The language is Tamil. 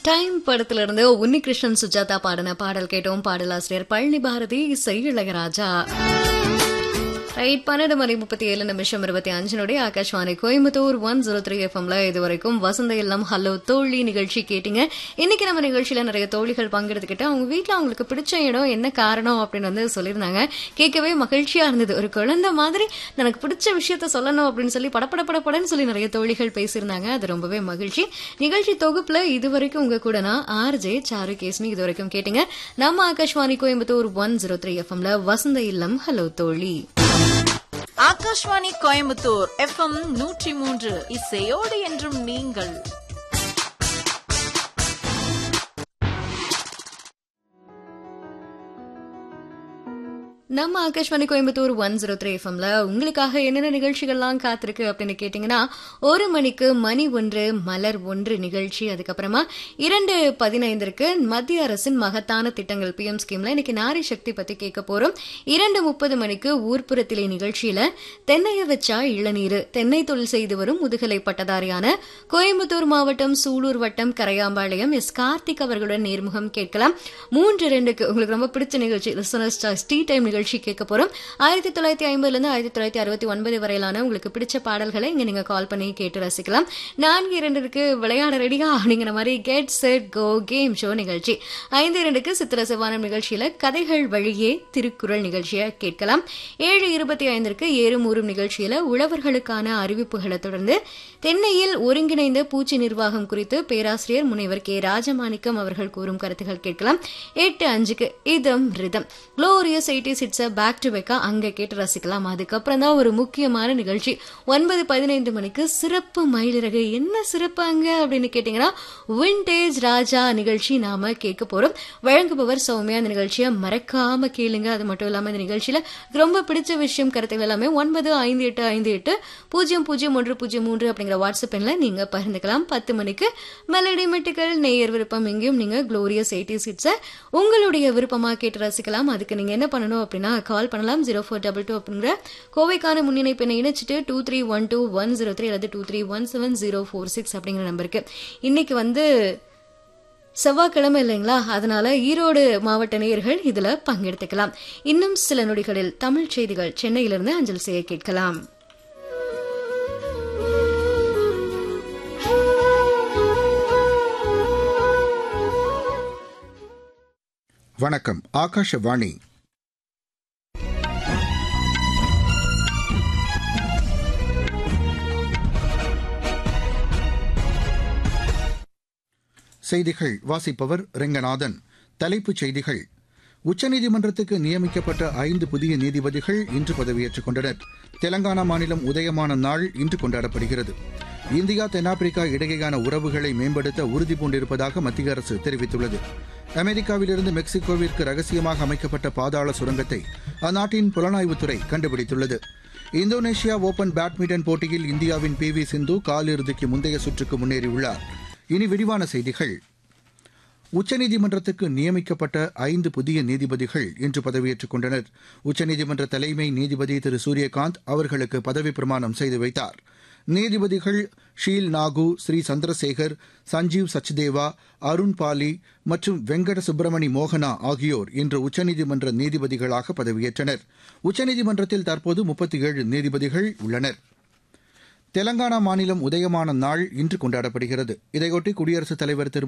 டைம் படத்துல இருந்து உன்னிகிருஷ்ணன் சுஜாதா பாடின பாடல் கேட்டோம் பாடலாசிரியர் பழனி பாரதி இசை இளையராஜா ரைட் பன்னெண்டு மணி முப்பத்தி ஏழு நிமிஷம் இருபத்தி அஞ்சினுடைய Akashvani Coimbatore one zero three எஃப்எம்ல இது வரைக்கும் வசந்த இல்லம் ஹலோ தோழி நிகழ்ச்சி கேட்டீங்க இன்னைக்கு நம்ம நிகழ்ச்சியில நிறைய தோழிகள் பங்கெடுத்துக்கிட்டு அவங்க வீட்டுல அவங்களுக்கு பிடிச்ச இடம் என்ன காரணம் அப்படின்னு வந்து சொல்லியிருந்தாங்க கேட்கவே மகிழ்ச்சியா இருந்தது ஒரு குழந்தை மாதிரி எனக்கு பிடிச்ச விஷயத்த சொல்லணும் அப்படின்னு சொல்லி படப்பட படப்படன்னு சொல்லி நிறைய தோழிகள் பேசியிருந்தாங்க அது ரொம்பவே மகிழ்ச்சி நிகழ்ச்சி தொகுப்புல இது வரைக்கும் உங்க கூட நான் ஆர் ஜே சாரு கேஸ்மி இது வரைக்கும் கேட்டீங்க நம்ம Akashvani Coimbatore one zero three எஃப்எம்ல வசந்த இல்லம் ஹலோ தோழி ஆகாஷ்வாணி கோயம்புத்தூர் எஃப்எம் நூற்றி மூன்று இசையோடு என்றும் நீங்கள் நம்ம Akashvani Coimbatore one zero three எஃப்எம்ல உங்களுக்காக என்னென்ன நிகழ்ச்சிகள்லாம் காத்திருக்கு அப்படின்னு கேட்டீங்கன்னா ஒரு மணிக்கு மணி ஒன்று மலர் ஒன்று நிகழ்ச்சி அதுக்கப்புறமா இரண்டு பதினைந்திற்கு மத்திய அரசின் மகத்தான திட்டங்கள் பிஎம் ஸ்கீம்ல இன்னைக்கு நாரி சக்தி பத்தி கேட்க போறோம் இரண்டு முப்பது மணிக்கு ஊர்ப்புறத்திலே நிகழ்ச்சியில தென்னைய வச்சா இளநீர் தென்னை தொழில் செய்து வரும் முதுகலை பட்டதாரியான கோயம்புத்தூர் மாவட்டம் சூலூர் வட்டம் கரையாம்பாளையம் எஸ் கார்த்திக் அவர்களுடன் நேர்முகம் கேட்கலாம் மூன்று ரெண்டுக்கு உங்களுக்கு ரொம்ப பிடிச்ச நிகழ்ச்சி டீ டைம் நிகழ்ச்சி கேட்க போறோம் ஆயிரத்தி தொள்ளாயிரத்தி ஐம்பதுல இருந்து ஆயிரத்தி தொள்ளாயிரத்தி அறுபத்தி ஒன்பது வரையிலான உங்களுக்கு பிடிச்ச பாடல்களை இங்க நீங்க கால் பண்ணி கேட்டு ரசிக்கலாம் நான்கு இரண்டுக்கு விளையாட ரெடியா அப்படிங்கிற மாதிரி get set go game show நிகழ்ச்சி ஐந்து இரண்டுக்கு சித்திர சிவானம் நிகழ்ச்சியில கதைகள் வழியே திருக்குறள் நிகழ்ச்சியை கேட்கலாம் ஏழு இருபத்தி ஐந்திற்கு ஏறும் ஊறும் நிகழ்ச்சியில உழவர்களுக்கான அறிவிப்புகளை தொடர்ந்து தென்னையில் ஒருங்கிணைந்த பூச்சி நிர்வாகம் குறித்து பேராசிரியர் முனைவர் கே ராஜமாணிக்கம் அவர்கள் கூறும் கருத்துகள் கேட்கலாம் எட்டு அஞ்சுக்கு இதம் rhythm glorious eighties it's back to பேக்கா அங்க கேட்டு ரசிக்கலாம் அதுக்கப்புறம் தான் ஒரு முக்கியமான நிகழ்ச்சி ஒன்பது பதினைந்து மணிக்கு சிறப்பு மயிலிறகு என்ன சிறப்பு அங்க அப்படின்னு கேட்டீங்கன்னா விண்டேஜ் ராஜா நிகழ்ச்சி நாம கேட்க போறோம் வழங்குபவர் சௌமியா இந்த நிகழ்ச்சியை மறக்காம கேளுங்க அது மட்டும் இல்லாம இந்த நிகழ்ச்சியில ரொம்ப பிடிச்ச விஷயம் கருத்துக்கள் எல்லாமே ஒன்பது ஐந்து எட்டு ஐந்து எட்டு பூஜ்ஜியம் பூஜ்ஜியம் ஒன்று பூஜ்ஜியம் மூன்று அப்படிங்கிற வாட்ஸ்அப் எண்ல நீங்க பகிர்ந்துக்கலாம் பத்து மணிக்கு மெலடி மெட்டுக்கள் நேயர் விருப்பம் எங்கேயும் நீங்க குளோரியஸ் எயிட்டி சீட்ஸை உங்களுடைய விருப்பமா கேட்டு ரசிக்கலாம் அதுக்கு நீங்க என்ன பண்ணணும் அப்படின்னா கால் பண்ணலாம் ஜீரோ ஃபோர் டபுள் டூ அப்படிங்கிற கோவைக்கான முன்னிணைப்பை இணைச்சிட்டு two three one two one zero three அல்லது two three one seven zero four six அப்படிங்கிற நம்பருக்கு இன்னைக்கு வந்து செவ்வாய்க்கிழமை இல்லைங்களா அதனால ஈரோடு மாவட்ட நேயர்கள் இதுல பங்கெடுத்துக்கலாம் இன்னும் சில நொடிகளில் தமிழ் செய்திகள் சென்னையிலிருந்து அஞ்சல் செய்ய கேட்கலாம் வணக்கம் ஆகாஷவாணி செய்திகள் வாசிப்பவர் ரெங்கநாதன் தலைப்புச் செய்திகள் உச்சநீதிமன்றத்துக்கு நியமிக்கப்பட்ட ஐந்து புதிய நீதிபதிகள் இன்று பதவியேற்றுக் கொண்டனர் தெலங்கானா மாநிலம் உதயமான நாள் இன்று கொண்டாடப்படுகிறது இந்தியா தென்னாப்பிரிக்கா இடையேயான உறவுகளை மேம்படுத்த உறுதி பூண்டிருப்பதாக மத்திய அரசு தெரிவித்துள்ளது அமெரிக்காவிலிருந்து மெக்சிகோவிற்கு ரகசியமாக அமைக்கப்பட்ட பாதாள சுரங்கத்தை அந்நாட்டின் புலனாய்வுத்துறை கண்டுபிடித்துள்ளது இந்தோனேஷியா ஓபன் பேட்மிண்டன் போட்டியில் இந்தியாவின் பி வி சிந்து காலிறுதிக்கு முந்தைய சுற்றுக்கு முன்னேறியுள்ளார் இனி விரிவான செய்திகள் உச்சநீதிமன்றத்துக்கு நியமிக்கப்பட்ட ஐந்து புதிய நீதிபதிகள் இன்று பதவியேற்றுக் கொண்டனர் உச்சநீதிமன்ற தலைமை நீதிபதி திரு சூரியகாந்த் அவர்களுக்கு பதவி பிரமாணம் செய்து வைத்தார் நீதிபதிகள் ஷீல் நாகு ஸ்ரீ சந்திரசேகர் சஞ்சீவ் சச்தேவா அருண் பாலி மற்றும் வெங்கட சுப்பிரமணி மோகனா ஆகியோர் இன்று உச்சநீதிமன்ற நீதிபதிகளாக பதவியேற்றனர் உச்சநீதிமன்றத்தில் தற்போது முப்பத்தி ஏழு நீதிபதிகள் உள்ளனர் தெலங்கானா மாநிலம் உதயமான நாள் இன்று கொண்டாடப்படுகிறது இதையொட்டி குடியரசுத் தலைவர் திரு